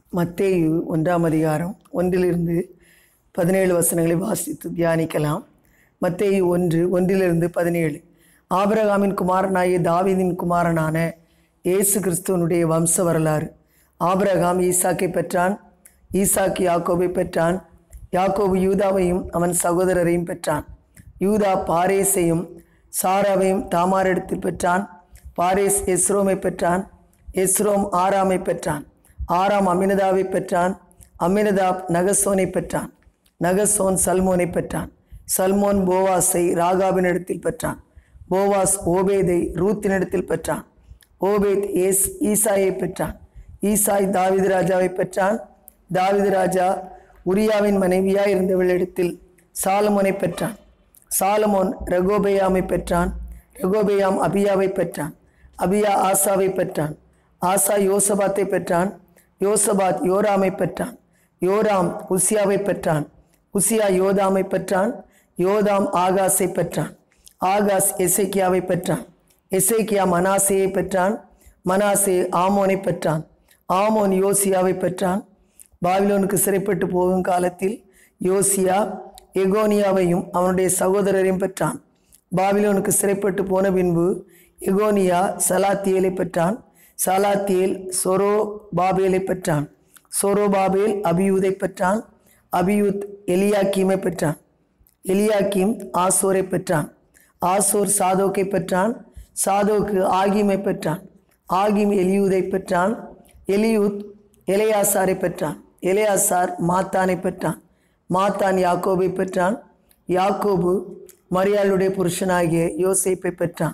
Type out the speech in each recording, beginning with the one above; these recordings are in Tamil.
மத்தேயு ஒன்றாம் அதிகாரம் ஒன்றிலிருந்து பதினேழு வசனங்களை வாசித்து தியானிக்கலாம் மத்தேயு ஒன்று ஒன்றிலிருந்து பதினேழு ஆபிரகாமின் குமாரனாகிய தாவீதின் குமாரனான இயேசு கிறிஸ்துவனுடைய வம்ச வரலாறு ஆபிரகாம் ஈசாக்கை பெற்றான் ஈசாக்கு யாக்கோபை பெற்றான் யாக்கோபு யூதாவையும் அவன் சகோதரரையும் பெற்றான் யூதா பாரேசையும் சாராவையும் தாமாரிடத்தில் பெற்றான் பாரேஸ் எஸ்ரோமை பெற்றான் எஸ்ரோம் ஆராமை பெற்றான் ஆராம் அமினதாவை பெற்றான் அமினதாப் நகசோனை பெற்றான் நகசோன் சல்மோனை பெற்றான் சல்மோன் போவாஸை ராகாவினிடத்தில் பெற்றான் போவாஸ் ஓபேதை ரூத்தினிடத்தில் பெற்றான் ஓபேத் ஏஸ் ஈசாயை பெற்றான் ஈசாய் தாவீது ராஜாவை பெற்றான் தாவீது ராஜா உரியாவின் மனைவியாய் இருந்தவளிடத்தில் சாலமோனை பெற்றான் சாலமோன் ரெகோபெயாமை பெற்றான் ரெகோபெயாம் அபியாவை பெற்றான் அபியா ஆசாவை பெற்றான் ஆசா யோசபாத்தை பெற்றான் யோசபாத் யோராமை பெற்றான் யோராம் உசியாவை பெற்றான் உசியா யோதாமை பெற்றான் யோதாம் ஆகாஸை பெற்றான் ஆகாஸ் எசேக்கியாவை பெற்றான் எசேக்கியா மனாசேயை பெற்றான் மனாசே ஆமோனை பெற்றான் ஆமோன் யோசியாவை பெற்றான் பாபிலோனுக்கு சிறைப்பட்டு போகும் காலத்தில் யோசியா எகோனியாவையும் அவனுடைய சகோதரரையும் பெற்றான் பாபிலோனுக்கு சிறைப்பட்டு போன பின்பு எகோனியா சலாத்தியேலை பெற்றான் சலாத்தியேல் சொரோ பாபேலை பெற்றான் சொரோ பாபேல் அபியூதை பெற்றான் அபியூத் எலியாக்கீமை பெற்றான் எலியாக்கீம் ஆசோரை பெற்றான் ஆசோர் சாதோக்கை பெற்றான் சாதோக்கு ஆகிமை பெற்றான் ஆகிம் எலியூதை பெற்றான் எலியூத் எலையாசாரை பெற்றான் எலையாசார் மாத்தானை பெற்றான் மாத்தான் யாக்கோபை பெற்றான் யாக்கோபு மரியாளுடைய புருஷனாகிய யோசேப்பை பெற்றான்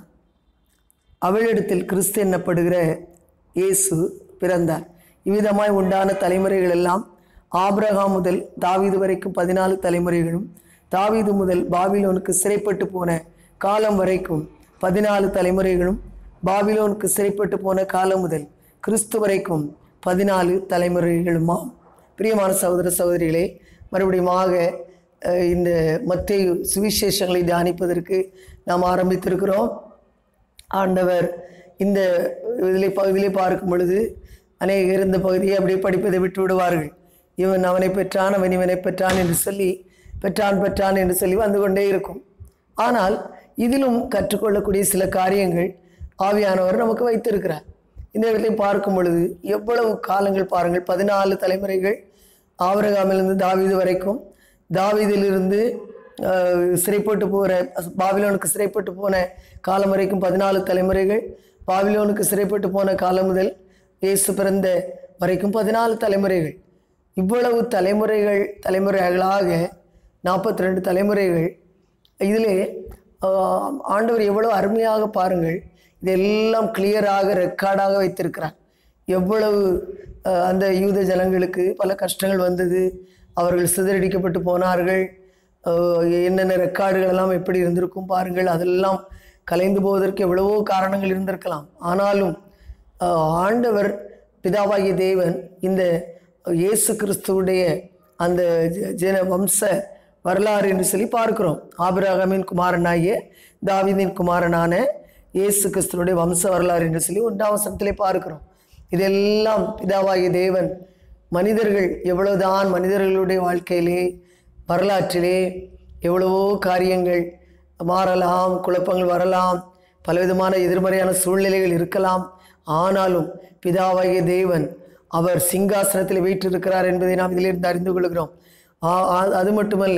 அவளிடத்தில் கிறிஸ்து என்னப்படுகிற இயேசு பிறந்தார் இவ்விதமாய் உண்டான தலைமுறைகள் எல்லாம் ஆபிரகாம் முதல் தாவீது வரைக்கும் பதினாலு தலைமுறைகளும் தாவீது முதல் பாபிலோனுக்கு சிறைப்பட்டு போன காலம் வரைக்கும் பதினாலு தலைமுறைகளும் பாபிலோனுக்கு சிறைப்பட்டு போன காலம் முதல் கிறிஸ்து வரைக்கும் பதினாலு தலைமுறைகளுமாம் பிரியமான சகோதர சகோதரிகளே மறுபடியுமாக அஹ், இந்த மத்திய சுவிசேஷங்களை தியானிப்பதற்கு நாம் ஆரம்பித்திருக்கிறோம் ஆண்டவர் இந்த இதிலே பகுதியிலே பார்க்கும் பொழுது அநேகர் இந்த பகுதியை அப்படியே படிப்பதை விட்டு விடுவார்கள் இவன் அவனை பெற்றான் அவன் இவனை பெற்றான் என்று சொல்லி பெற்றான் பெற்றான் என்று சொல்லி வந்து கொண்டே இருக்கும் ஆனால் இதிலும் கற்றுக்கொள்ளக்கூடிய சில காரியங்கள் ஆவியானவர் நமக்கு வைத்திருக்கிறார் இந்த இடத்தை பார்க்கும் பொழுது எவ்வளவு காலங்கள் பாருங்கள் பதினாலு தலைமுறைகள் ஆவரகாமிலிருந்து தாவீது வரைக்கும் தாவீதிலிருந்து அஹ், சிறைப்பட்டு போகிற பாபிலோனுக்கு சிறைப்பட்டு போன காலம் வரைக்கும் பதினாலு தலைமுறைகள் பாபிலோனுக்கு சிறைப்பட்டு போன காலம் முதல் இயேசு பிறந்த வரைக்கும் பதினாலு தலைமுறைகள் இவ்வளவு தலைமுறைகள் தலைமுறைகளாக நாற்பத்தி ரெண்டு தலைமுறைகள் இதிலே ஆஹ், ஆண்டவர் எவ்வளவு அருமையாக பாருங்கள் இதெல்லாம் கிளியராக ரெக்கார்டாக வைத்திருக்கிறார் எவ்வளவு ஆஹ், அந்த யூத ஜனங்களுக்கு பல கஷ்டங்கள் வந்தது அவர்கள் சிதறடிக்கப்பட்டு போனார்கள் ஆஹ், என்னென்ன ரெக்கார்டுகள் எல்லாம் எப்படி இருந்திருக்கும் பாருங்கள் அதெல்லாம் கலைந்து போவதற்கு எவ்வளவோ காரணங்கள் இருந்திருக்கலாம் ஆனாலும் ஆஹ், ஆண்டவர் பிதாவாகிய தேவன் இந்த இயேசு கிறிஸ்துவுடைய அந்த ஜ- ஜன வம்ச வரலாறு என்று சொல்லி பார்க்கிறோம் ஆபிரகாமின் குமாரனாகிய தாவீதின் குமாரனான இயேசு கிறிஸ்துவனுடைய வம்ச வரலாறு என்று சொல்லி ஒன்றாம் வசனத்திலே பார்க்கிறோம் இதெல்லாம் பிதாவாகிய தேவன் மனிதர்கள் எவ்வளவுதான் மனிதர்களுடைய வாழ்க்கையிலே வரலாற்றிலே எவ்வளவோ காரியங்கள் மாறலாம் குழப்பங்கள் வரலாம் பலவிதமான எதிர்மறையான சூழ்நிலைகள் இருக்கலாம் ஆனாலும் பிதாவாகிய தேவன் அவர் சிங்காசனத்தில் வீற்றிருக்கிறார் என்பதை நாம் இதிலிருந்து அறிந்து கொள்கிறோம் ஆ- ஆ- அது மட்டுமல்ல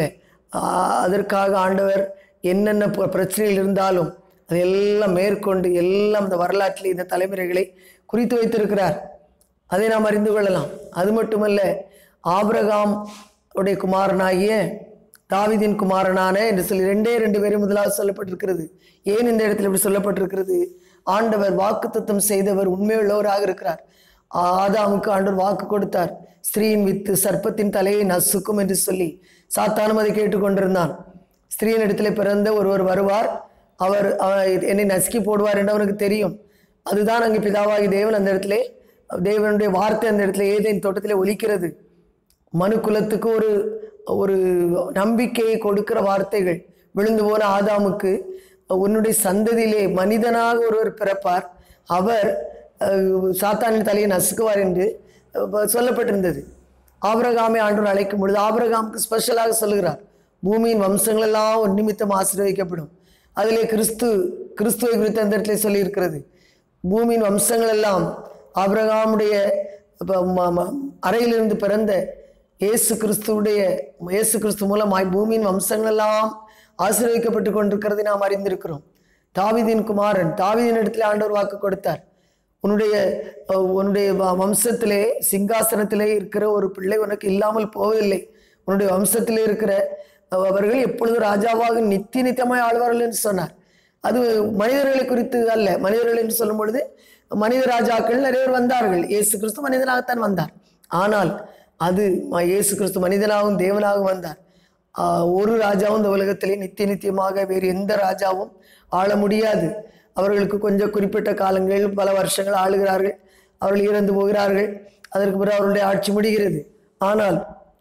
ஆ- அதற்காக ஆண்டவர் என்னென்ன ப- பிரச்சனைகள் இருந்தாலும் அதையெல்லாம் மேற்கொண்டு எல்லாம் இந்த வரலாற்றில் இந்த தலைமுறைகளை குறித்து வைத்திருக்கிறார் அதை நாம் அறிந்து கொள்ளலாம் அது மட்டுமல்ல ஆபிரகாம் உடைய குமாரனாகிய தாவீதின் குமாரனான என்று சொல்லி ரெண்டே ரெண்டு பேரும் முதலாவது சொல்லப்பட்டிருக்கிறது ஏன் இந்த இடத்துல இப்படி சொல்லப்பட்டிருக்கிறது ஆண்டவர் வாக்குத்தத்தம் செய்தவர் உண்மையுள்ளவராக இருக்கிறார் ஆதாமுக்கு ஆண்டவர் வாக்கு கொடுத்தார் ஸ்திரீயின் வித்து சர்ப்பத்தின் தலையை நசுக்கும் என்று சொல்லி சாத்தானும் அதை கேட்டுக்கொண்டிருந்தான் ஸ்திரீயின் இடத்துல பிறந்த ஒருவர் வருவார் அவர் அவர் என்னை நசுக்கி போடுவார் என்று அவனுக்கு தெரியும் அதுதான் அங்கே பிதாவாகி தேவன் அந்த இடத்துல தேவனுடைய வார்த்தை அந்த இடத்துல ஏதேன் தோட்டத்திலே ஒலிக்கிறது மனு குலத்துக்கு ஒரு ஒரு நம்பிக்கையை கொடுக்கிற வார்த்தைகள் விழுந்து போன ஆதாமுக்கு உன்னுடைய சந்ததியிலே மனிதனாக ஒருவர் பிறப்பார் அவர் அஹ், சாத்தானின் தலையை நசுக்குவார் என்று அஹ், சொல்லப்பட்டிருந்தது ஆபிரகாமை ஆண்டவர் அழைக்கும் பொழுது ஆபிரகாமுக்கு ஸ்பெஷலாக சொல்லுகிறார் பூமியின் வம்சங்கள் எல்லாம் ஒரு நிமித்தம் ஆசீர்வதிக்கப்படும் அதிலே கிறிஸ்து கிறிஸ்துவை குறித்து அந்த இடத்துல சொல்லியிருக்கிறது பூமியின் வம்சங்கள் எல்லாம் ஆபிரகாமுடைய அப்ப ம- ம- அறையிலிருந்து பிறந்த இயேசு கிறிஸ்துவுடைய இயேசு கிறிஸ்து மூலமாய் பூமியின் வம்சங்கள் எல்லாம் ஆசீர்வதிக்கப்பட்டு கொண்டிருக்கிறதை நாம் அறிந்திருக்கிறோம் தாவீதின் குமாரன் தாவீதின் இடத்துல ஆண்டவர் வாக்கு கொடுத்தார் உன்னுடைய அஹ், உன்னுடைய வ- வம்சத்திலே சிங்காசனத்திலே இருக்கிற ஒரு பிள்ளை உனக்கு இல்லாமல் போவதில்லை உன்னுடைய வம்சத்திலே இருக்கிற அஹ், அவர்கள் எப்பொழுது ராஜாவாக நித்திய நித்தியமாய் ஆழ்வார்கள் என்று சொன்னார் அது மனிதர்களை குறித்து அல்ல மனிதர்கள் என்று சொல்லும் பொழுது மனித ராஜாக்கள் நிறைய பேர் வந்தார்கள் இயேசு கிறிஸ்து மனிதனாகத்தான் வந்தார் ஆனால் அது ம- இயேசு கிறிஸ்து மனிதனாகவும் தேவனாகவும் வந்தார் ஆஹ் ஒரு ராஜாவும் இந்த உலகத்திலே நித்திய நித்தியமாக வேறு எந்த ராஜாவும் ஆள முடியாது அவர்களுக்கு கொஞ்சம் குறிப்பிட்ட காலங்கள் பல வருஷங்கள் ஆளுகிறார்கள் அவர்கள் இறந்து போகிறார்கள் அதற்கு பிறகு அவருடைய ஆட்சி முடிகிறது ஆனால்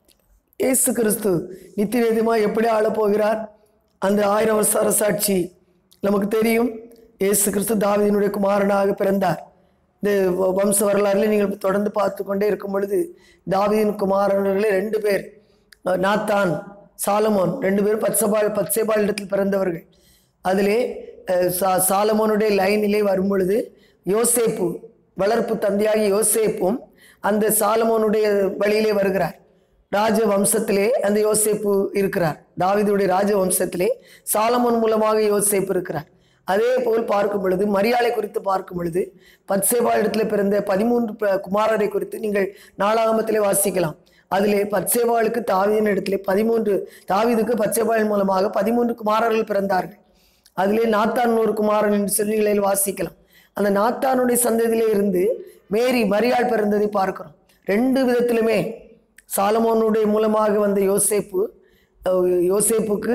இயேசு கிறிஸ்து நித்திய நித்தியமாக எப்படி ஆளப் போகிறார் அந்த ஆயிரம் வருஷ அரசாட்சி நமக்கு தெரியும் இயேசு கிறிஸ்து தாவீதினுடைய குமாரனாக பிறந்தார் இந்த வ- வம்ச வரலாறுல நீங்கள் தொடர்ந்து பார்த்து கொண்டே இருக்கும் பொழுது தாவீதின் குமாரர்களே ரெண்டு பேர் அஹ், நாத்தான் சாலமோன் ரெண்டு பேரும் பத்சபால் பத்சேபால் இடத்தில் பிறந்தவர்கள் அதிலே அஹ், சா சாலமோனுடைய லைனிலே வரும் பொழுது யோசேப்பு வளர்ப்பு தந்தையாகி யோசேப்பும் அந்த சாலமோனுடைய வழியிலே வருகிறார் ராஜ வம்சத்திலே அந்த யோசேப்பு இருக்கிறார் தாவீதுடைய ராஜ வம்சத்திலே சாலமோன் மூலமாக யோசேப்பு இருக்கிறார் அதே போல் பார்க்கும் பொழுது மரியாதை குறித்து பார்க்கும் பொழுது பத்சேபா இடத்துல பிறந்த பதிமூன்று ப- குமாரரை குறித்து நீங்கள் நாளாகமத்திலே வாசிக்கலாம் அதிலே பத்சேபாளுக்கு தாவீதின் இடத்திலே பதிமூன்று தாவீதுக்கு பத்சேபாளின் மூலமாக பதிமூன்று குமாரர்கள் பிறந்தார்கள் அதிலே நாத்தான் ஒரு குமாரன் என்று சொல்லி நிலையில் வாசிக்கலாம் அந்த நாத்தானுடைய சந்ததியிலே இருந்து மேரி மரியாள் பிறந்ததை பார்க்கிறோம் ரெண்டு விதத்திலுமே சாலமோனுடைய மூலமாக வந்த யோசேப்பு அஹ், யோசேப்புக்கு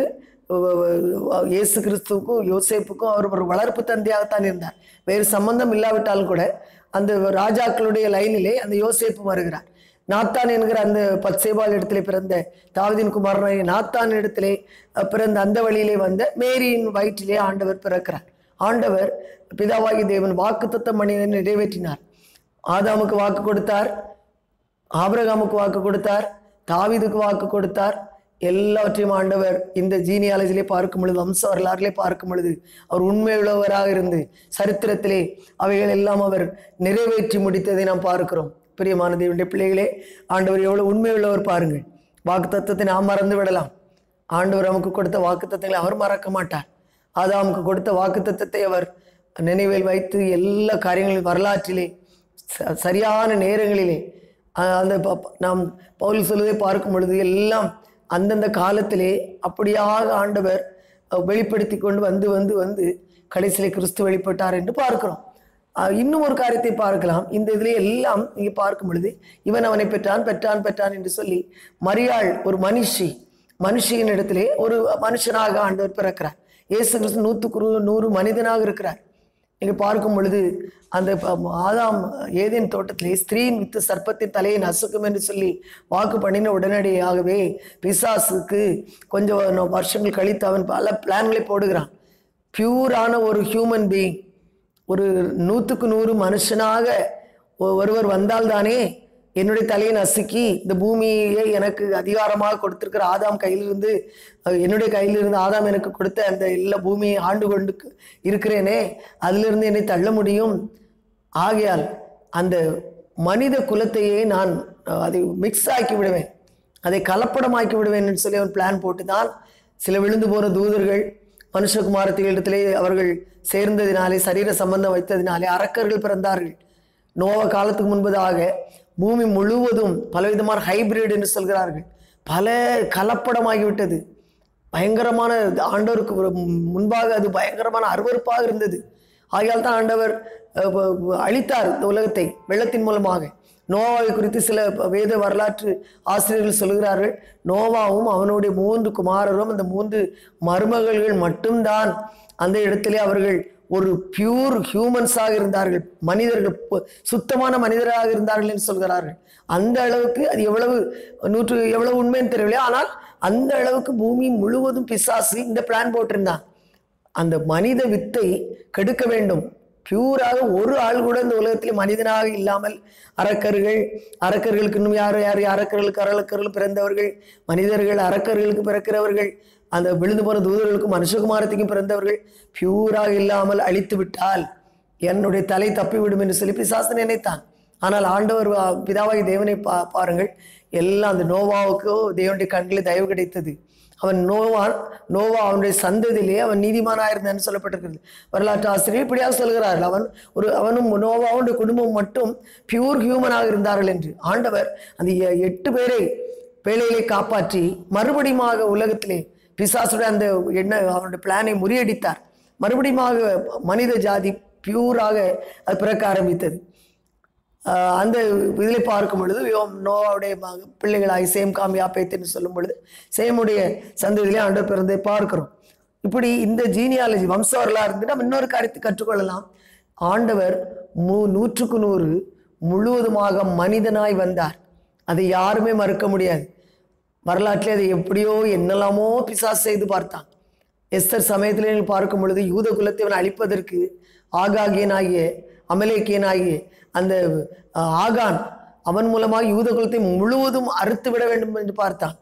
அஹ், இயேசு கிறிஸ்துவுக்கும் யோசேப்புக்கும் அவர் ஒரு வளர்ப்பு தந்தையாகத்தான் இருந்தார் வேறு சம்பந்தம் இல்லாவிட்டாலும் கூட அந்த ராஜாக்களுடைய லைனிலே அந்த யோசேப்பு வருகிறார் நாத்தான் என்கிற அந்த பத்சேபால் இடத்திலே பிறந்த தாவதின் குமாரனாகிய நாத்தான் இடத்திலே அஹ், பிறந்த அந்த வழியிலே வந்த மேரியின் வயிற்றிலே ஆண்டவர் பிறக்கிறார் ஆண்டவர் பிதாவாகி தேவன் வாக்குத்தத்தம் மனிதனை நிறைவேற்றினார் ஆதாமுக்கு வாக்கு கொடுத்தார் ஆபிரகாமுக்கு வாக்கு கொடுத்தார் தாவீதுக்கு வாக்கு கொடுத்தார் எல்லாவற்றையும் ஆண்டவர் இந்த ஜீனியாலஜிலே பார்க்கும் பொழுது வம்ச வரலாறுலே பார்க்கும் பொழுது அவர் உண்மையுள்ளவராக இருந்து சரித்திரத்திலே அவைகள் எல்லாம் அவர் நிறைவேற்றி முடித்ததை நாம் பார்க்கிறோம் பிரியமான தேவனுடைய பிள்ளைகளே ஆண்டவர் எவ்வளவு உண்மையுள்ளவர் பாருங்கள் வாக்கு தத்துவத்தை நாம் மறந்து விடலாம் ஆண்டவர் நமக்கு கொடுத்த வாக்கு அவர் மறக்க மாட்டார் ஆதாமுக்கு கொடுத்த வாக்கு அவர் நினைவில் வைத்து எல்லா காரியங்களின் வரலாற்றிலே ச- சரியான நேரங்களிலே அஹ் அந்த ப- ப- நாம் பவுல் சொல்வதை பார்க்கும் பொழுது எல்லாம் அந்தந்த காலத்திலே அப்படியாக ஆண்டவர் அஹ், வெளிப்படுத்தி கொண்டு வந்து வந்து வந்து கடைசியிலே கிறிஸ்து வெளிப்பட்டார் என்று பார்க்கிறோம் அஹ், இன்னும் ஒரு காரியத்தை பார்க்கலாம் இந்த இதிலே எல்லாம் இங்கே பார்க்கும் பொழுது இவன் அவனை பெற்றான் பெற்றான் பெற்றான் என்று சொல்லி மரியாள் ஒரு மனுஷி மனுஷியின் இடத்திலே ஒரு மனுஷனாக ஆண்டவர் பிறக்கிறார் இயேசு கிறிஸ்து நூற்றுக்கு நூறு நூறு மனிதனாக இருக்கிறார் நீங்கள் பார்க்கும் பொழுது அந்த ப- ஆதாம் ஏதேன் தோட்டத்திலே ஸ்திரீயின் வித்து சர்ப்பத்தின் தலையை நசுக்கும் என்று சொல்லி வாக்கு பண்ணின உடனடியாகவே பிசாசுக்கு கொஞ்சம் வருஷங்கள் கழித்து அவன் பல பிளான்களை போடுகிறான் பியூரான ஒரு ஹியூமன் பீயிங் ஒரு நூற்றுக்கு நூறு மனுஷனாக ஒ- ஒருவர் வந்தால்தானே என்னுடைய தலையை நசுக்கி இந்த பூமியை எனக்கு அதிகாரமாக கொடுத்திருக்கிற ஆதாம் கையிலிருந்து அஹ், என்னுடைய கையிலிருந்து ஆதாம் எனக்கு கொடுத்த அந்த எல்லா பூமியை ஆண்டு கொண்டு இருக்கிறேனே அதிலிருந்து என்னை தள்ள முடியும் ஆகையால் அந்த மனித குலத்தையே நான் அஹ், அதை மிக்ஸ் ஆக்கி விடுவேன் அதை கலப்படமாக்கி விடுவேன் என்று சொல்லி அவன் பிளான் போட்டு தான் சில விழுந்து போன தூதர்கள் மனுஷகுமாரத்திலே அவர்கள் சேர்ந்ததினாலே சரீர சம்பந்தம் வைத்ததினாலே அரக்கர்கள் பிறந்தார்கள் நோவ காலத்துக்கு முன்பதாக பூமி முழுவதும் பலவிதமான ஹைபிரிட் என்று சொல்கிறார்கள் பல கலப்படமாகிவிட்டது பயங்கரமான ஆண்டவருக்கு ஒரு முன்பாக அது பயங்கரமான அருவருப்பாக இருந்தது ஆகையால் தான் ஆண்டவர் அஹ், வ- வ- அழித்தார் இந்த உலகத்தை வெள்ளத்தின் மூலமாக நோவாவை குறித்து சில வேத வரலாற்று ஆசிரியர்கள் சொல்கிறார்கள் நோவாவும் அவனுடைய மூன்று குமாரரும் அந்த மூன்று மருமகள்கள் மட்டும்தான் அந்த இடத்திலே அவர்கள் ஒரு பியூர் ஹியூமன்ஸாக இருந்தார்கள் மனிதர்கள் பு- சுத்தமான மனிதராக இருந்தார்கள் என்று சொல்கிறார்கள் அந்த அளவுக்கு அது எவ்வளவு நூற்று எவ்வளவு உண்மைன்னு தெரியவில்லை ஆனால் அந்த அளவுக்கு பூமி முழுவதும் பிசாசு இந்த பிளான் போட்டிருந்தான் அந்த மனித வித்தை கெடுக்க வேண்டும் பியூராக ஒரு ஆள் கூட இந்த உலகத்தில் மனிதனாக இல்லாமல் அரக்கர்கள் அரக்கர்களுக்கு இன்னும் யார் யார் அரக்கர்களுக்கு அரக்கர்கள் பிறந்தவர்கள் மனிதர்கள் அரக்கர்களுக்கு பிறக்கிறவர்கள் அந்த விழுந்து போன தூதர்களுக்கும் மனுஷகுமாரத்துக்கும் பிறந்தவர்கள் பியூராக இல்லாமல் அழித்து விட்டால் என்னுடைய தலை தப்பிவிடும் என்று சொல்லி பிசாசு நினைத்தான் ஆனால் ஆண்டவர் வா- பிதாவாகி தேவனை பா பாருங்கள் எல்லாம் அந்த நோவாவுக்கோ தேவனுடைய கண்களில் தயவு கிடைத்தது அவன் நோவா நோவா அவனுடைய சந்ததியிலே அவன் நீதிமானாக இருந்தான்னு சொல்லப்பட்டிருக்கிறது வரலாற்று ஆசிரியர் இப்படியாக சொல்கிறார்கள் அவன் ஒரு அவனும் நோவாவுடைய குடும்பம் மட்டும் பியூர் ஹியூமனாக இருந்தார்கள் என்று ஆண்டவர் அந்த எ- எட்டு பேரை பேழையிலே காப்பாற்றி மறுபடியுமாக உலகத்திலே பிசாசுடைய அந்த என்ன அவனுடைய பிளானை முறியடித்தார் மறுபடியுமாக மனித ஜாதி பியூராக அது பிறக்க ஆரம்பித்தது ஆஹ் அந்த இதில் பார்க்கும் பொழுது யோம் நோவாவுடைய மக- பிள்ளைகளாகி சேம் காம் யாப்பேத்துன்னு சொல்லும் பொழுது சேமுடைய சந்ததியிலே ஆண்டவர் பிறந்தை பார்க்கிறோம் இப்படி இந்த ஜீனியாலஜி வம்ச வரலாறு இருந்து நம்ம இன்னொரு காரியத்தை கற்றுக்கொள்ளலாம் ஆண்டவர் மு நூற்றுக்கு நூறு முழுவதுமாக மனிதனாய் வந்தார் அதை யாருமே மறுக்க முடியாது வரலாற்றிலே அதை எப்படியோ என்னெல்லாமோ பிசாசு செய்து பார்த்தான் எஸ்தர் சமயத்தில் நீங்கள் பார்க்கும் பொழுது யூத குலத்தை அவன் அழிப்பதற்கு ஆகாகியனாகிய அமலேக்கியனாகிய அந்த அஹ், ஆகான் அவன் மூலமாக யூத குலத்தை முழுவதும் அறுத்து விட வேண்டும் என்று பார்த்தான்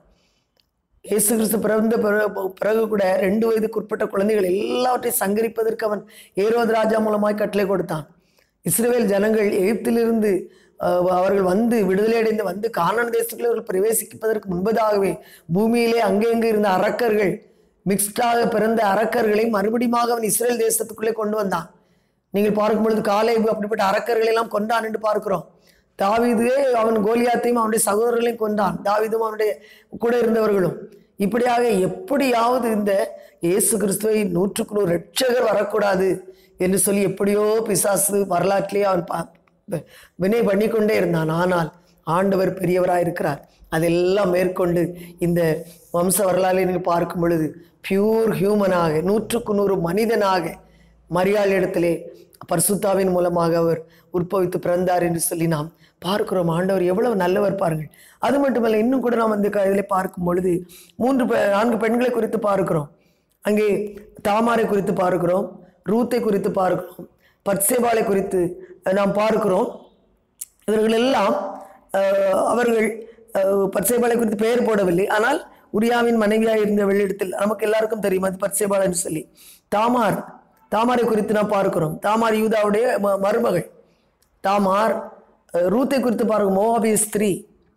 இயேசு கிறிஸ்து பிறந்த பிறகு பிறகு கூட ரெண்டு வயதுக்குட்பட்ட குழந்தைகள் எல்லாவற்றையும் சங்கரிப்பதற்கு அவன் ஏரோது ராஜா மூலமாய் கட்டளை கொடுத்தான் இஸ்ரவேல் ஜனங்கள் எகிப்திலிருந்து அஹ், அவர்கள் வந்து விடுதலை அடைந்து வந்து கானான் தேசத்துக்குள்ளே அவர்கள் பிரவேசிப்பதற்கு முன்பதாகவே பூமியிலே அங்கெங்கு இருந்த அரக்கர்கள் மிக்ஸ்டாக பிறந்த அரக்கர்களை மறுபடியும் அவன் இஸ்ரேல் தேசத்துக்குள்ளே கொண்டு வந்தான் நீங்கள் பார்க்கும் பொழுது காலேபு அப்படிப்பட்ட அரக்கர்களை எல்லாம் கொண்டான் என்று பார்க்கிறோம் தாவீதே அவன் கோலியாத்தையும் அவனுடைய சகோதரர்களையும் கொண்டான் தாவீதும் அவனுடைய கூட இருந்தவர்களும் இப்படியாக எப்படியாவது இந்த இயேசு கிறிஸ்துவை நூற்றுக்கு நூறு ரட்சகர் வரக்கூடாது என்று சொல்லி எப்படியோ பிசாசு வரலாற்றிலே அவன் பா வினை பண்ணிக்கொண்டே இருந்தான் ஆனால் ஆண்டவர் பெரியவராக இருக்கிறார் அதெல்லாம் மேற்கொண்டு இந்த வம்ச வரலாறை நீங்கள் பார்க்கும் பொழுது பியூர் ஹியூமனாக நூற்றுக்கு நூறு மனிதனாக மரியாள் இடத்திலே பரிசுத்தாவின் மூலமாக அவர் உற்பவித்து பிறந்தார் என்று சொல்லி நாம் பார்க்கிறோம் ஆண்டவர் எவ்வளவு நல்லவர் பாருங்கள் அது மட்டுமல்ல இன்னும் கூட நாம் அந்த இதில் பார்க்கும் பொழுது மூன்று பெ- நான்கு பெண்களை குறித்து பார்க்கிறோம் அங்கே தாமாரை குறித்து பார்க்கிறோம் ரூத்தை குறித்து பார்க்கிறோம் பட்சேபாலை குறித்து நாம் பார்க்கிறோம் இவர்கள் எல்லாம் அஹ், அவர்கள் அஹ், பட்சேபாலை குறித்து பெயர் போடவில்லை ஆனால் உரியாவின் மனைவியாக இருந்த வெள்ளிடத்தில் நமக்கு எல்லாருக்கும் தெரியும் அது பட்சேபாலை என்று சொல்லி தாமார் தாமாரை குறித்து நாம் பார்க்கிறோம் தாமார் யூதாவுடைய ம- மருமகள் தாமார் அஹ், ரூத்தை குறித்து பார்க்கும் மோவாபிய ஸ்திரீ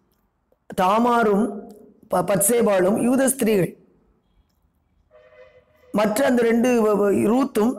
தாமாரும் ப- பத்சேபாலும் யூத ஸ்திரீகள் மற்ற அந்த ரெண்டு வ- வ- ரூத்தும்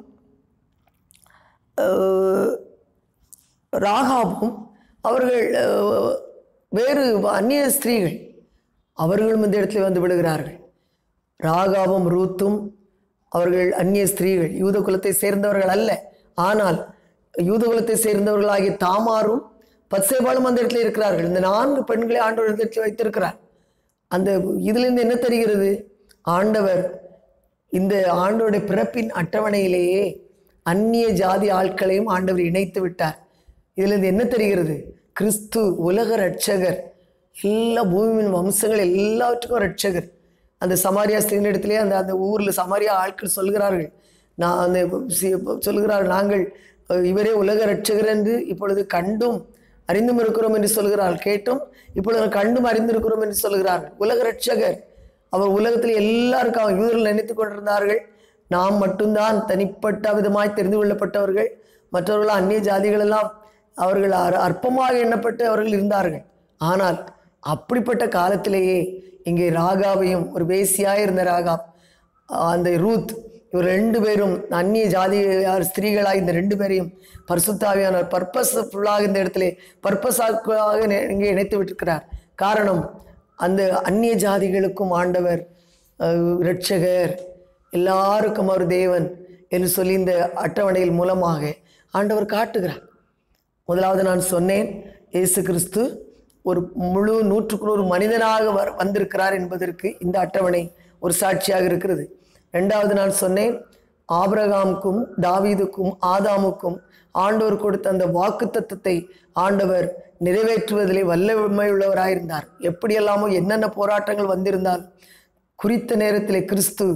அஹ், ராகாபும் அவர்கள் அஹ், வேறு அந்நிய ஸ்திரீகள் அவர்களும் இந்த இடத்துல வந்து விடுகிறார்கள் ராகாவும் ரூத்தும் அவர்கள் அந்நிய ஸ்திரீகள் யூத குலத்தை சேர்ந்தவர்கள் அல்ல ஆனால் யூத குலத்தை சேர்ந்தவர்களாகிய தாமாரும் பத்சேபாலும் அந்த இடத்துல இருக்கிறார்கள் இந்த நான்கு பெண்களை ஆண்டவர் இந்த இடத்துல வைத்திருக்கிறார் அந்த இதிலிருந்து என்ன தெரிகிறது ஆண்டவர் இந்த ஆண்டோடைய பிறப்பின் அட்டவணையிலேயே அந்நிய ஜாதி ஆட்களையும் ஆண்டவர் இணைத்து விட்டார் இதிலிருந்து என்ன தெரிகிறது கிறிஸ்து உலக ரட்சகர் எல்லா பூமியின் வம்சங்கள் எல்லாவற்றுக்கும் ரட்சகர் அந்த சமாரியா ஸ்திரீனிடத்திலே அந்த அந்த ஊரில் சமாரியா ஆட்கள் சொல்கிறார்கள் நான் அந்த சி- சொல்கிறார்கள் நாங்கள் அஹ், இவரே உலக ரட்சகர் என்று இப்பொழுது கண்டும் அறிந்தும் இருக்கிறோம் என்று சொல்கிறார்கள் கேட்டும் இப்பொழுது கண்டும் அறிந்திருக்கிறோம் என்று சொல்கிறார்கள் உலக ரட்சகர் அவர் உலகத்தில் எல்லாருக்கும் அவங்க யூதர்கள் நினைத்து கொண்டிருந்தார்கள் நாம் மட்டும்தான் தனிப்பட்ட விதமாய் தெரிந்து கொள்ளப்பட்டவர்கள் மற்றவர்கள் அந்நிய ஜாதிகள் எல்லாம் அவர்கள் அற்ப- அற்பமாக எண்ணப்பட்டு அவர்கள் இருந்தார்கள் ஆனால் அப்படிப்பட்ட காலத்திலேயே இங்கே ராகாவையும் ஒரு வேசியாக இருந்த ராகா அந்த ரூத் இவர் ரெண்டு பேரும் அந்நிய ஜாதியார் ஸ்திரீகளாக இந்த ரெண்டு பேரையும் பரிசுத்தாவியானவர் பர்பஸ்ஃபுல்லாக இந்த இடத்துல பர்பஸாக இங்கே இணைத்து விட்டிருக்கிறார் காரணம் அந்த அந்நிய ஜாதிகளுக்கும் ஆண்டவர் அஹ், இரட்சகர் எல்லாருக்கும் அவர் தேவன் என்று சொல்லி இந்த அட்டவணையில் மூலமாக ஆண்டவர் காட்டுகிறார் முதலாவது நான் சொன்னேன் இயேசு கிறிஸ்து ஒரு முழு நூற்றுக்கு நூறு மனிதனாக வர் வந்திருக்கிறார் என்பதற்கு இந்த அட்டவணை ஒரு சாட்சியாக இருக்கிறது ரெண்டாவது நான் சொன்னேன் ஆபிரகாமுக்கும் தாவீதுக்கும் ஆதாமுக்கும் ஆண்டவர் கொடுத்த அந்த வாக்கு தத்தத்தை ஆண்டவர் நிறைவேற்றுவதிலே வல்லமை உள்ளவராயிருந்தார் எப்படியெல்லாமோ என்னென்ன போராட்டங்கள் வந்திருந்தால் குறித்த நேரத்திலே கிறிஸ்து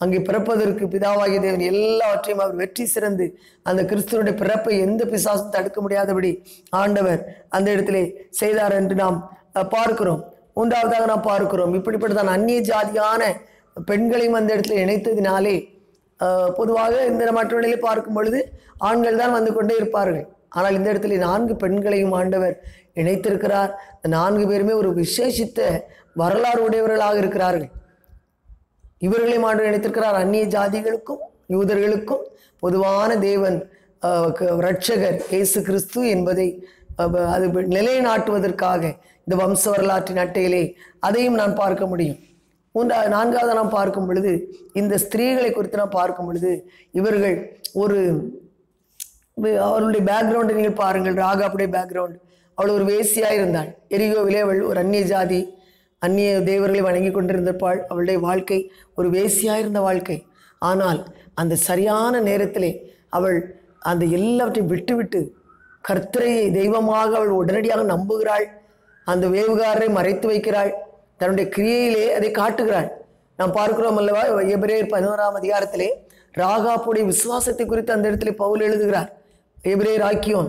அங்கே பிறப்பதற்கு பிதாவாகிய தேவன் எல்லாவற்றையும் அவர் வெற்றி சிறந்து அந்த கிறிஸ்துவனுடைய பிறப்பை எந்த பிசாசும் தடுக்க முடியாதபடி ஆண்டவர் அந்த இடத்திலே செய்தார் என்று நாம் அஹ், பார்க்கிறோம் மூன்றாவதாக நாம் பார்க்கிறோம் இப்படிப்பட்டதான் அந்நிய ஜாதியான பெண்களையும் அந்த இடத்துல இணைத்ததினாலே அஹ், பொதுவாக இந்த மற்றவர்களை பார்க்கும் பொழுது ஆண்கள் தான் வந்து கொண்டே இருப்பார்கள் ஆனால் இந்த இடத்துல நான்கு பெண்களையும் ஆண்டவர் இணைத்திருக்கிறார் இந்த நான்கு பேருமே ஒரு விசேஷித்த வரலாறு உடையவர்களாக இருக்கிறார்கள் இவர்களையும் ஆண்டு நினைத்திருக்கிறார் அந்நிய ஜாதிகளுக்கும் யூதர்களுக்கும் பொதுவான தேவன் அஹ், க- இரட்சகர் இயேசு கிறிஸ்து என்பதை அஹ், அது நிலைநாட்டுவதற்காக இந்த வம்ச வரலாற்றின் அட்டையிலே அதையும் நான் பார்க்க முடியும் மூன்றா நான்காவது நாம் பார்க்கும் பொழுது இந்த ஸ்திரீகளை குறித்து நாம் பார்க்கும் பொழுது இவர்கள் ஒரு வி- அவர்களுடைய பேக்ரவுண்டை நீங்கள் பாருங்கள் ராகாப்புடைய பேக்ரவுண்ட் அவள் ஒரு வேசியாக இருந்தாள் எரிகோவிலே அவள் ஒரு அந்நிய ஜாதி அந்நிய தேவர்களை வணங்கி கொண்டிருந்திருப்பாள் அவளுடைய வாழ்க்கை ஒரு வேசியாக இருந்த வாழ்க்கை ஆனால் அந்த சரியான நேரத்திலே அவள் அந்த எல்லாவற்றையும் விட்டுவிட்டு கர்த்தரையை தெய்வமாக அவள் உடனடியாக நம்புகிறாள் அந்த வேவுகாரரை மறைத்து வைக்கிறாள் தன்னுடைய கிரியையிலே அதை காட்டுகிறாள் நாம் பார்க்கிறோம் அல்லவா எபிரேயர் பதினோராம் அதிகாரத்திலே ராகாப்புடைய விசுவாசத்தை குறித்து அந்த இடத்துல பவுல் எழுதுகிறார் எபிரேயர் ஆக்கியோன்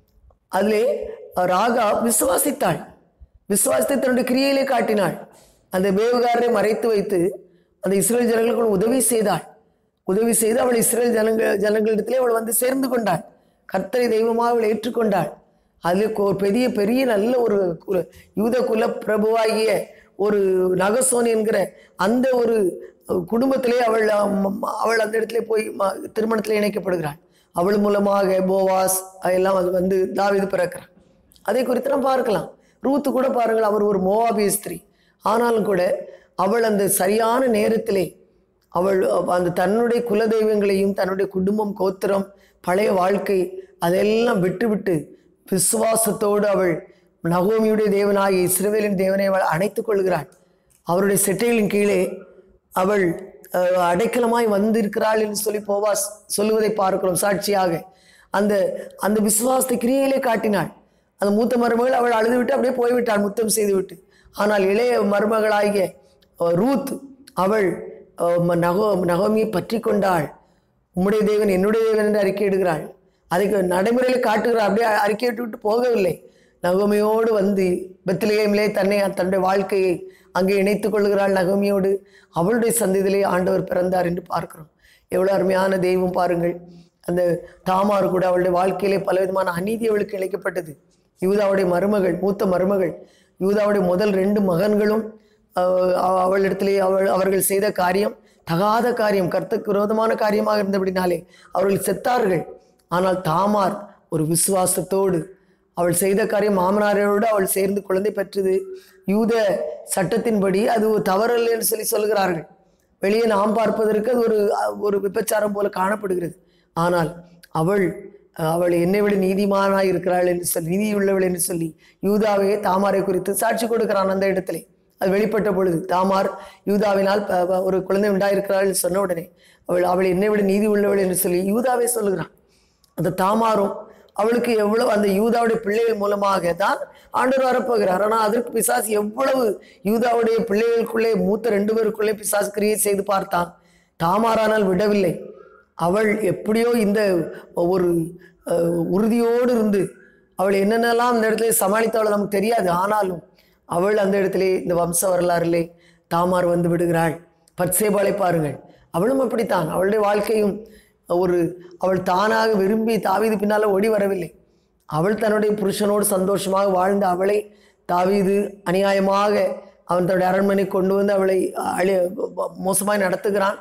அதிலே ராகா விசுவாசித்தாள் விசுவாசத்தை தன்னுடைய கிரியையிலே காட்டினாள் அந்த வேவுகாரரை மறைத்து வைத்து அந்த இஸ்ரேல் ஜனங்களுக்கு உதவி செய்தாள் உதவி செய்து அவள் இஸ்ரேல் ஜனங்கள் ஜனங்களிடத்திலே அவள் வந்து சேர்ந்து கொண்டாள் கர்த்தரை தெய்வமாக அவள் ஏற்றுக்கொண்டாள் அதில் ஒரு பெரிய பெரிய நல்ல ஒரு குல யூத குல பிரபுவாகிய ஒரு நகசோன் என்கிற அந்த ஒரு குடும்பத்திலே அவள் அம், அவள் அந்த இடத்துல போய் ம- திருமணத்தில் இணைக்கப்படுகிறாள் அவள் மூலமாக போவாஸ் எல்லாம் அது வந்து தாவீது பிறக்கிறான் அதை குறித்து நாம் பார்க்கலாம் ரூத்து கூட பாருங்கள் அவர் ஒரு மோவாபிய ஸ்திரீ ஆனாலும் கூட அவள் அந்த சரியான நேரத்திலே அவள் அந்த தன்னுடைய குலதெய்வங்களையும் தன்னுடைய குடும்பம் கோத்திரம் பழைய வாழ்க்கை அதெல்லாம் விட்டுவிட்டு விசுவாசத்தோடு அவள் நகோமியுடைய தேவனாகிய இஸ்ரவேலின் தேவனை அவள் அணைத்துக் கொள்கிறாள் அவருடைய செட்டைகளின் கீழே அவள் அஹ், அடைக்கலமாய் வந்திருக்கிறாள் என்று சொல்லி போவாஸ் சொல்லுவதை பார்க்கிறோம் சாட்சியாக அந்த அந்த விசுவாசத்தை கிரியையிலே காட்டினாள் அந்த மூத்த மருமகள் அவள் அழுதுவிட்டு அப்படியே போய்விட்டாள் முத்தம் செய்துவிட்டு ஆனால் இளைய மருமகளாகிய அஹ், ரூத் அவள் அஹ், ம- நகோ நகோமியை பற்றி கொண்டாள் உம்முடைய தேவன் என்னுடைய தேவன் என்று அறிக்கையிடுகிறாள் அதுக்கு நடைமுறையில் காட்டுகிறாள் அப்படியே அறிக்கையிட்டு விட்டு போகவில்லை நகோமியோடு வந்து பெத்லகேமிலே தன்னை தன்னுடைய வாழ்க்கையை அங்கே இணைத்துக் கொள்கிறாள் நகோமியோடு அவளுடைய சந்ததியிலே ஆண்டவர் பிறந்தார் என்று பார்க்கிறோம் எவ்வளோ அருமையான தெய்வம் பாருங்கள் அந்த தாமார் கூட அவளுடைய வாழ்க்கையிலே பலவிதமான அநீதி அவளுக்கு இழைக்கப்பட்டது யூதாவுடைய மருமகள் மூத்த மருமகள் யூதாவுடைய முதல் ரெண்டு மகன்களும் அஹ், அவ- அவளிடத்திலே அவள் அவர்கள் செய்த காரியம் தகாத காரியம் கர்த்தருக்கு விரோதமான காரியமாக இருந்தபடினாலே அவர்கள் செத்தார்கள் ஆனால் தாமார் ஒரு விசுவாசத்தோடு அவள் செய்த காரியம் மாமனாரோடு அவள் சேர்ந்து குழந்தை பெற்றது யூத சட்டத்தின்படி அது ஒரு தவறல்ல என்று சொல்லி சொல்கிறார்கள் வெளியே நாம் பார்ப்பதற்கு அது ஒரு ஒரு விபச்சாரம் போல காணப்படுகிறது ஆனால் அவள் அவள் என்னை விட நீதிமானாய் இருக்கிறாள் என்று சொல்லி நீதியுள்ளவள் என்று சொல்லி யூதாவே தாமாரை குறித்து சாட்சி கொடுக்கிறான் அந்த இடத்திலே அது வெளிப்பட்ட பொழுது தாமார் யூதாவினால் ப- ப- ஒரு குழந்தை உண்டாயிருக்கிறாள் என்று சொன்ன உடனே அவள் அவள் என்னை விட நீதி உள்ளவள் என்று சொல்லி யூதாவே சொல்லுகிறான் அந்த தாமாரும் அவளுக்கு எவ்வளவு அந்த யூதாவுடைய பிள்ளைகள் மூலமாக தான் ஆண்டவர் வரப்போகிறார் ஆனால் அதற்கு பிசாசு எவ்வளவு யூதாவுடைய பிள்ளைகளுக்குள்ளே மூத்த ரெண்டு பேருக்குள்ளே பிசாசு கிரியை செய்து பார்த்தான் தாமாரானால் விடவில்லை அவள் எப்படியோ இந்த ஒரு அஹ், உறுதியோடு இருந்து அவள் என்னென்னலாம் அந்த இடத்துல சமாளித்தவளை நமக்கு தெரியாது ஆனாலும் அவள் அந்த இடத்திலே இந்த வம்ச வரலாறிலே தாமார் வந்து விடுகிறாள் பட்சேபாலை பாருங்கள் அவளும் அப்படித்தான் அவளுடைய வாழ்க்கையும் ஒரு அவள் தானாக விரும்பி தாவீது பின்னால் ஓடி வரவில்லை அவள் தன்னுடைய புருஷனோடு சந்தோஷமாக வாழ்ந்த அவளை தாவீது அநியாயமாக அவன் தன்னுடைய அரண்மனை கொண்டு வந்து அவளை அழி மோசமாய் நடத்துகிறான்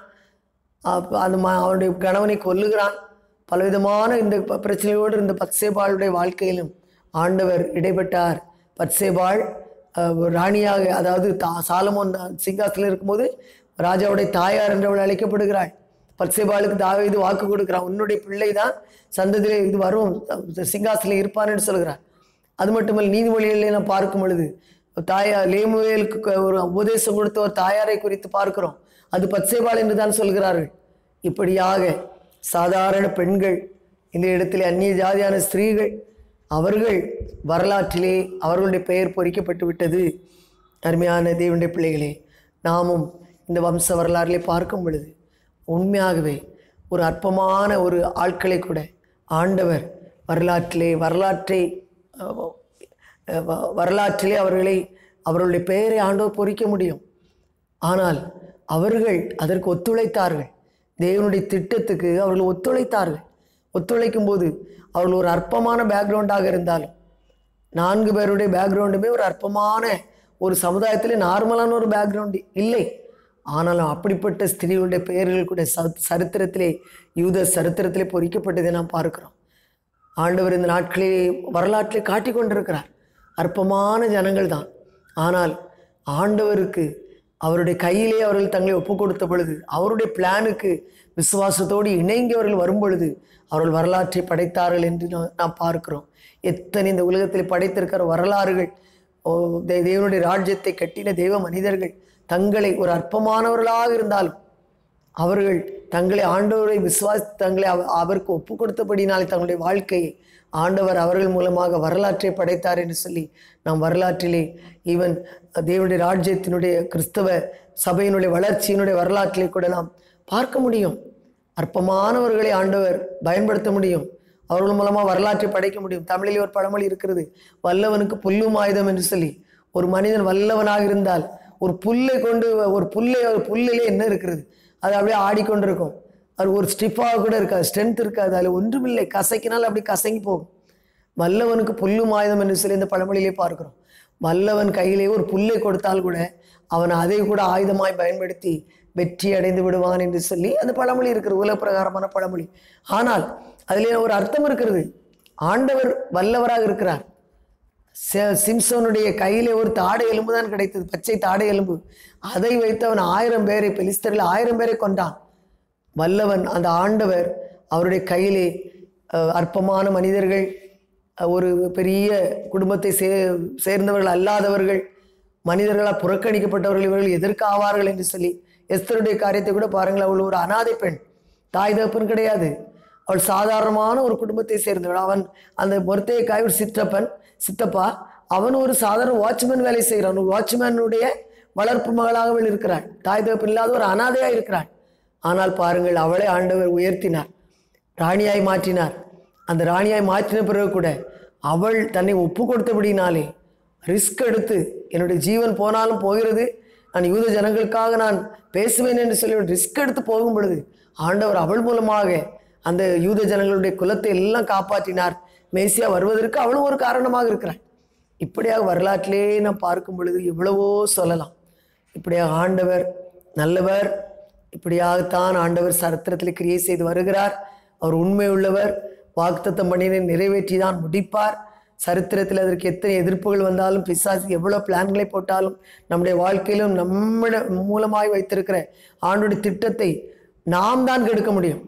அப்ப அந்த ம- அவனுடைய கணவனை கொல்லுகிறான் பலவிதமான இந்த ப- பிரச்சனையோடு இருந்த பத்சேபாளுடைய வாழ்க்கையிலும் ஆண்டவர் இடைப்பட்டார் பத்சேபாள் அஹ், ஒரு ராணியாக அதாவது தா சாலமோன் சிங்காசத்தில் இருக்கும்போது ராஜாவுடைய தாயார் என்று அவள் அழைக்கப்படுகிறாள் பத்சேபாளுக்கு தாவீது வாக்கு கொடுக்கிறான் உன்னுடைய பிள்ளை தான் சந்ததியிலே இது வரும் சிங்காசனில் இருப்பான் என்று சொல்கிறார் அது மட்டுமல்ல நீதிமொழிகளிலே நாம் பார்க்கும் பொழுது தாயார் லேமுவேலுக்கு க- ஒரு உபதேசம் கொடுத்த ஒரு தாயாரை குறித்து பார்க்கிறோம் அது பத்சேபாள் என்று தான் சொல்கிறார்கள் இப்படியாக சாதாரண பெண்கள் இந்த இடத்திலே அந்நிய ஜாதியான ஸ்திரீகள் அவர்கள் வரலாற்றிலே அவர்களுடைய பெயர் பொறிக்கப்பட்டு விட்டது அருமையான தேவனுடைய பிள்ளைகளே நாமும் இந்த வம்ச வரலாறிலே பார்க்கும் பொழுது உண்மையாகவே ஒரு அற்பமான ஒரு ஆட்களை கூட ஆண்டவர் வரலாற்றிலே வரலாற்றை அஹ், அஹ், வ- வரலாற்றிலே அவர்களை அவர்களுடைய பெயரை ஆண்டவர் பொறிக்க முடியும் ஆனால் அவர்கள் அதற்கு ஒத்துழைத்தார்கள் தேவனுடைய திட்டத்துக்கு அவர்கள் ஒத்துழைத்தார்கள் ஒத்துழைக்கும் போது அவர்கள் ஒரு அற்பமான பேக்ரவுண்டாக இருந்தாலும் நான்கு பேருடைய பேக்ரவுண்டுமே ஒரு அற்பமான ஒரு சமுதாயத்தில் நார்மலான ஒரு பேக்ரவுண்டு இல்லை ஆனாலும் அப்படிப்பட்ட ஸ்திரீகளுடைய பெயர்கள் கூட ச சரித்திரத்திலே யூத சரித்திரத்திலே பொறிக்கப்பட்டதை நாம் பார்க்கிறோம் ஆண்டவர் இந்த நாட்களிலே வரலாற்றிலே காட்டிக் கொண்டிருக்கிறார் அற்பமான ஜனங்கள் தான் ஆனால் ஆண்டவருக்கு அவருடைய கையிலே அவர்கள் தங்களை ஒப்பு கொடுத்த பொழுது அவருடைய பிளானுக்கு விசுவாசத்தோடு இணங்கி அவர்கள் வரும் பொழுது அவர்கள் வரலாற்றை படைத்தார்கள் என்று நா- நாம் பார்க்கிறோம் எத்தனை இந்த உலகத்தில் படைத்திருக்கிற வரலாறுகள் ஓ, தே- தேவனுடைய ராஜ்யத்தை கட்டின தெய்வ மனிதர்கள் தங்களை ஒரு அற்பமானவர்களாக இருந்தாலும் அவர்கள் தங்களை ஆண்டவரை விசுவாசி தங்களை அவ- அவருக்கு ஒப்பு கொடுத்தபடினாலே தங்களுடைய வாழ்க்கையை ஆண்டவர் அவர்கள் மூலமாக வரலாற்றை படைத்தார் என்று சொல்லி நாம் வரலாற்றிலே ஈவன் தேவனுடைய ராஜ்யத்தினுடைய கிறிஸ்தவ சபையினுடைய வளர்ச்சியினுடைய வரலாற்றிலே கூட நாம் பார்க்க முடியும் அற்பமானவர்களை ஆண்டவர் பயன்படுத்த முடியும் அவர்கள் மூலமாக வரலாற்றை படைக்க முடியும் தமிழிலே ஒரு பழமொழி இருக்கிறது வல்லவனுக்கு புல்லும் ஆயுதம் என்று சொல்லி ஒரு மனிதன் வல்லவனாக இருந்தால் ஒரு புல்லை கொண்டு ஒரு புல்லை ஒரு புல்லிலே என்ன இருக்கிறது அது அப்படியே ஆடிக்கொண்டிருக்கும் அது ஒரு ஸ்டிஃபாக கூட இருக்காது ஸ்ட்ரென்த் இருக்காது அதில் ஒன்றுமில்லை கசக்கினால் அப்படி கசங்கி போகும் வல்லவனுக்கு புல்லும் ஆயுதம் என்று சொல்லி இந்த பழமொழியிலே பார்க்கிறோம் வல்லவன் கையிலே ஒரு புல்லை கொடுத்தால் கூட அவன் அதை கூட ஆயுதமாய் பயன்படுத்தி வெற்றி அடைந்து விடுவான் என்று சொல்லி அந்த பழமொழி இருக்கிறது உலக பிரகாரமான பழமொழி ஆனால் அதிலே ஒரு அர்த்தம் இருக்கிறது ஆண்டவர் வல்லவராக இருக்கிறார் ச- சிம்சோனுடைய கையிலே ஒரு தாடை எலும்பு தான் கிடைத்தது பச்சை தாடை எலும்பு அதை வைத்து அவன் ஆயிரம் பேரை பெலிஸ்தரில் ஆயிரம் பேரை கொண்டான் வல்லவன் அந்த ஆண்டவர் அவருடைய கையிலே அஹ், அற்பமான மனிதர்கள் அஹ், ஒரு பெரிய குடும்பத்தை சே சேர்ந்தவர்கள் அல்லாதவர்கள் மனிதர்களால் புறக்கணிக்கப்பட்டவர்கள் இவர்கள் எதற்கு ஆவார்கள் என்று சொல்லி எஸ்தருடைய காரியத்தை கூட பாருங்கள் அவள் ஒரு அனாதை பெண் தாய் தகப்பன் கிடையாது அவள் சாதாரணமான ஒரு குடும்பத்தை சேர்ந்தவள் அவன் அந்த மொர்த்தையக்காய் ஒரு சிற்றப்பன் சித்தப்பா அவன் ஒரு சாதாரண வாட்ச்மேன் வேலை செய்கிறான் ஒரு வாட்ச்மேனுடைய வளர்ப்பு மகளாக அவள் இருக்கிறாள் தாய் தகப்பன் இல்லாத ஒரு அனாதையாக இருக்கிறாள் ஆனால் பாருங்கள் அவளை ஆண்டவர் உயர்த்தினார் ராணியாய் மாற்றினார் அந்த ராணியாய் மாற்றின பிறகு கூட அவள் தன்னை ஒப்பு கொடுத்தபடினாலே ரிஸ்க் எடுத்து என்னுடைய ஜீவன் போனாலும் போகிறது நான் யூத ஜனங்களுக்காக நான் பேசுவேன் என்று சொல்லி ரிஸ்க் எடுத்து போகும் பொழுது ஆண்டவர் அவள் மூலமாக அந்த யூத ஜனங்களுடைய குலத்தை எல்லாம் காப்பாற்றினார் மேசியா வருவதற்கு அவளும் ஒரு காரணமாக இருக்கிறாள் இப்படியாக வரலாற்றிலே நாம் பார்க்கும் பொழுது எவ்வளவோ சொல்லலாம் இப்படியாக ஆண்டவர் நல்லவர் இப்படியாகத்தான் ஆண்டவர் சரித்திரத்தில் கிரியை செய்து வருகிறார் அவர் உண்மை உள்ளவர் வாக்குத்தத்தம் பண்ணினை நிறைவேற்றி தான் முடிப்பார் சரித்திரத்தில் அதற்கு எத்தனை எதிர்ப்புகள் வந்தாலும் பிசாசு எவ்வளோ பிளான்களை போட்டாலும் நம்முடைய வாழ்க்கையிலும் நம்மிட மூலமாய் வைத்திருக்கிற ஆண்டுடைய திட்டத்தை நாம் தான் கெடுக்க முடியும்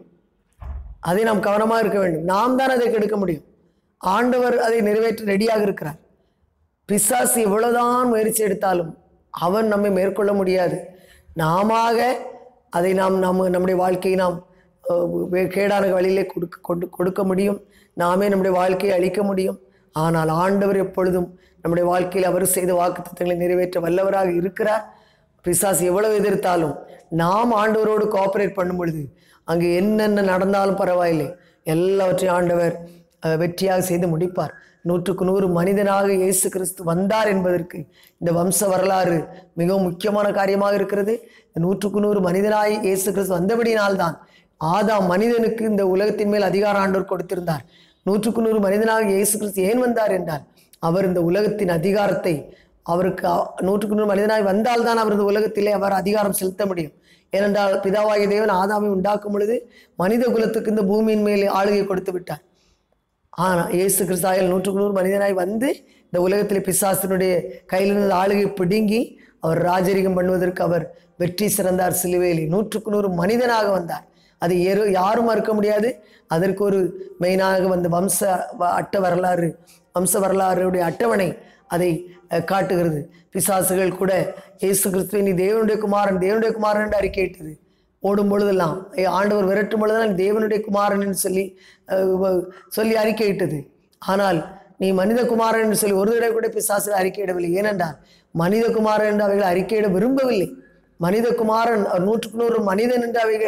அதை நாம் கவனமாக இருக்க வேண்டும் நாம் தான் அதை கெடுக்க முடியும் ஆண்டவர் அதை நிறைவேற்ற ரெடியாக இருக்கிறார் பிசாசு எவ்வளவுதான் முயற்சி எடுத்தாலும் அவன் நம்மை மேற்கொள்ள முடியாது நாமாக அதை நாம் நம்ம நம்முடைய வாழ்க்கையை நாம் அஹ், வே- கேடான வழியிலே கொடுக்க கொண்டு கொடுக்க முடியும் நாமே நம்முடைய வாழ்க்கையை அழிக்க முடியும் ஆனால் ஆண்டவர் எப்பொழுதும் நம்முடைய வாழ்க்கையில் அவர் செய்த வாக்குத்தத்தங்களை நிறைவேற்ற வல்லவராக இருக்கிறார் பிசாசு எவ்வளவு எதிர்த்தாலும் நாம் ஆண்டவரோடு கோஆபரேட் பண்ணும் பொழுது அங்கே என்னென்ன நடந்தாலும் பரவாயில்லை எல்லாவற்றையும் ஆண்டவர் அஹ், வெற்றியாக செய்து முடிப்பார் நூற்றுக்கு நூறு மனிதனாக இயேசு கிறிஸ்து வந்தார் என்பதற்கு இந்த வம்ச வரலாறு மிகவும் முக்கியமான காரியமாக இருக்கிறது இந்த நூற்றுக்கு நூறு மனிதனாய் இயேசு கிறிஸ்து வந்தபடியினால்தான் ஆதாம் மனிதனுக்கு இந்த உலகத்தின் மேல் அதிகாரம் ஆண்டவர் கொடுத்திருந்தார் நூற்றுக்கு நூறு மனிதனாக இயேசு கிறிஸ்து ஏன் வந்தார் என்றால் அவர் இந்த உலகத்தின் அதிகாரத்தை அவருக்கு அ- நூற்றுக்கு நூறு மனிதனாய் வந்தால்தான் அவர் இந்த உலகத்திலே அவர் அதிகாரம் செலுத்த முடியும் ஏனென்றால் பிதாவாகிய தேவன் ஆதாமை உண்டாக்கும் பொழுது மனித குலத்துக்கு இந்த பூமியின் மேல் ஆளுகை கொடுத்து விட்டார் ஆனால் இயேசு கிறிஸ்தாயில் நூற்றுக்கு நூறு மனிதனாய் வந்து இந்த உலகத்தில் பிசாசினுடைய கையிலிருந்து ஆளுகை பிடுங்கி அவர் ராஜரிகம் பண்ணுவதற்கு அவர் வெற்றி சிறந்தார் சிலுவையில் நூற்றுக்கு நூறு மனிதனாக வந்தார் அதை எரு யாரும் மறுக்க முடியாது அதற்கு ஒரு மெயினாக வந்த வம்ச வ- அட்ட வரலாறு வம்ச வரலாறுடைய அட்டவணை அதை அஹ், காட்டுகிறது பிசாசுகள் கூட இயேசு கிறிஸ்துவை நீ தேவனுடைய குமாரன் தேவனுடைய குமாரன் என்று அறிக்கையிட்டது ஓடும் பொழுதெல்லாம் ஐ, ஆண்டவர் விரட்டும் பொழுதெல்லாம் தேவனுடைய குமாரன் என்று சொல்லி அஹ், வ- சொல்லி அறிக்கையிட்டது ஆனால் நீ மனித குமாரன் என்று சொல்லி ஒரு தடவை கூட பிசாசுகள் அறிக்கையிடவில்லை ஏனென்றால் மனித குமாரன் என்று அவைகள் அறிக்கையிட விரும்பவில்லை மனித குமாரன் அவர் நூற்றுக்கு நூறு மனிதன் என்று அவைகள்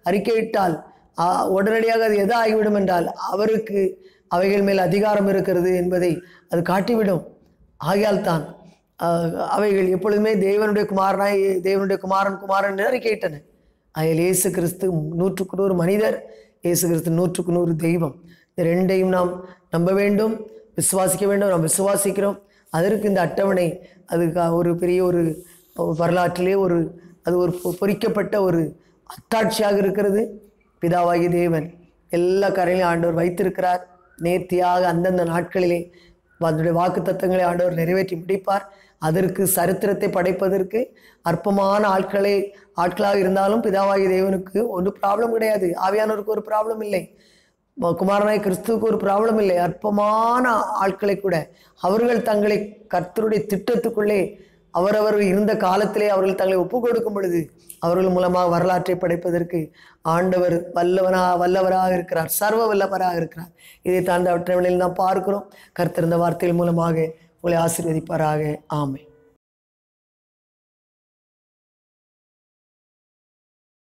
அறிக்கையிட்டால் ஆ, உடனடியாக அது எதா ஆகிவிடும் என்றால் அவருக்கு அவைகள் மேல் அதிகாரம் இருக்கிறது என்பதை அது காட்டிவிடும் ஆகையால் தான் ஆஹ், அவைகள் எப்பொழுதுமே தேவனுடைய குமாரனாய் தேவனுடைய குமாரன் குமாரன் என்று அறிக்கையிட்டன அதில் இயேசு கிறிஸ்து நூற்றுக்கு நூறு மனிதர் இயேசு கிறிஸ்து நூற்றுக்கு நூறு தெய்வம் இந்த ரெண்டையும் நாம் நம்ப வேண்டும் விசுவாசிக்க வேண்டும் நாம் விசுவாசிக்கிறோம் அதற்கு இந்த அட்டவணை அதுக்கு ஒரு பெரிய ஒரு வரலாற்றிலே ஒரு அது ஒரு பொ- பொறிக்கப்பட்ட ஒரு அத்தாட்சியாக இருக்கிறது பிதாவாகி தேவன் எல்லா கரையிலும் ஆண்டவர் வைத்திருக்கிறார் நேர்த்தியாக அந்தந்த நாட்களிலே அதனுடைய வாக்கு தத்தங்களை ஆண்டவர் நிறைவேற்றி முடிப்பார் அதற்கு சரித்திரத்தை படைப்பதற்கு அற்பமான ஆட்களை ஆட்களாக இருந்தாலும் பிதாவாகி தேவனுக்கு ஒரு ப்ராப்ளம் கிடையாது ஆவியானவருக்கு ஒரு ப்ராப்ளம் இல்லை ம- குமாரனாய் கிறிஸ்துவுக்கு ஒரு ப்ராப்ளம் இல்லை அற்பமான ஆட்களை கூட அவர்கள் தங்களை கர்த்தருடைய திட்டத்துக்குள்ளே அவரவர் இருந்த காலத்திலே அவர்கள் தங்களை ஒப்பு கொடுக்கும் பொழுது அவர்கள் மூலமாக வரலாற்றை படைப்பதற்கு ஆண்டவர் வல்லவனா வல்லவராக இருக்கிறார் சர்வ வல்லவராக இருக்கிறார் இதை தாழ்ந்த அவற்றை நாம் பார்க்கிறோம் கர்த்தர் இந்த வார்த்தைகள் மூலமாக உங்களை ஆசீர்வதிப்பாராக ஆமை